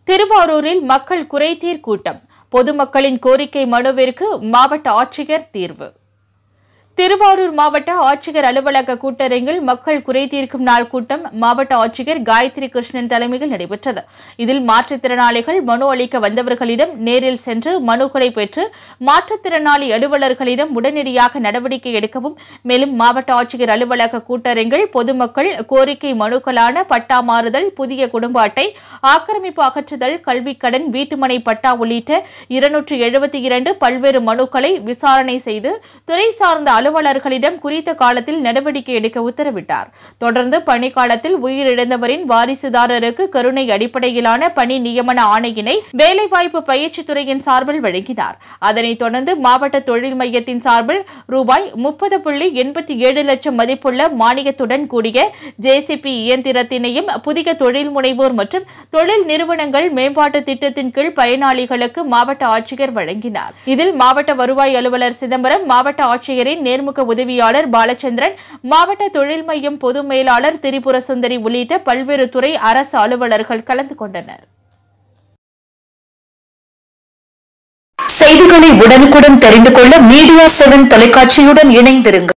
திருவாரூரில் மக்கள் குறைதீர் கூட்டம் பொதுமக்களின் கோரிக்கை மனுவிற்கு மாவட்ட ஆட்சியர் தீர்வு திருவாரூர் மாவட்ட ஆட்சியர் அலுவலக கூட்டரங்கில் மக்கள் குறை தீர்க்கும் நாள் கூட்டம் மாவட்ட ஆட்சியர் காயத்ரி கிருஷ்ணன் தலைமையில் நடைபெற்றது இதில் மாற்றுத்திறனாளிகள் மனு அளிக்க வந்தவர்களிடம் நேரில் சென்று மனுக்களை பெற்று மாற்றுத்திறனாளி அலுவலர்களிடம் உடனடியாக நடவடிக்கை எடுக்கவும் மேலும் மாவட்ட ஆட்சியர் அலுவலக கூட்டரங்கில் பொதுமக்கள் கோரிக்கை மனுக்களான பட்டா மாறுதல் புதிய குடும்ப அட்டை ஆக்கிரமிப்பு அகற்றுதல் கல்விக் கடன் வீட்டுமனை பட்டா உள்ளிட்ட இருநூற்று எழுபத்தி இரண்டு பல்வேறு மனுக்களை விசாரணை செய்து துறை சார்ந்த அலுவலர்களிடம் குறித்த காலத்தில் நடவடிக்கை எடுக்க உத்தரவிட்டார் தொடர்ந்து பணிக்காலத்தில் உயிரிழந்தவரின் வாரிசுதாரருக்கு கருணை அடிப்படையிலான பணி நியமன ஆணையினை வேலைவாய்ப்பு பயிற்சி துறையின் சார்பில் வழங்கினார் அதனைத் தொடர்ந்து மாவட்ட தொழில் மையத்தின் சார்பில் ரூபாய் முப்பது புள்ளி எண்பத்தி ஏழு லட்சம் மதிப்புள்ள மானியத்துடன் கூடிய ஜேசிபி இயந்திரத்தினையும் புதிய தொழில் முனைவோர் மற்றும் தொழில் நிறுவனங்கள் மேம்பாட்டு திட்டத்தின் கீழ் பயனாளிகளுக்கு மாவட்ட ஆட்சியர் வழங்கினார் இதில் மாவட்ட வருவாய் அலுவலர் சிதம்பரம் மாவட்ட ஆட்சியரின் நேர்முக உதவியாளர் பாலச்சந்திரன் மாவட்ட தொழில் மையம் பொது மேலாளர் திரிபுர சுந்தரி உள்ளிட்ட பல்வேறு துறை அரசு அலுவலர்கள் கலந்து கொண்டனர் செய்திகளை உடனுக்குடன் தெரிந்து கொள்ள மீடியா செவன் தொலைக்காட்சியுடன் இணைந்திருங்கள்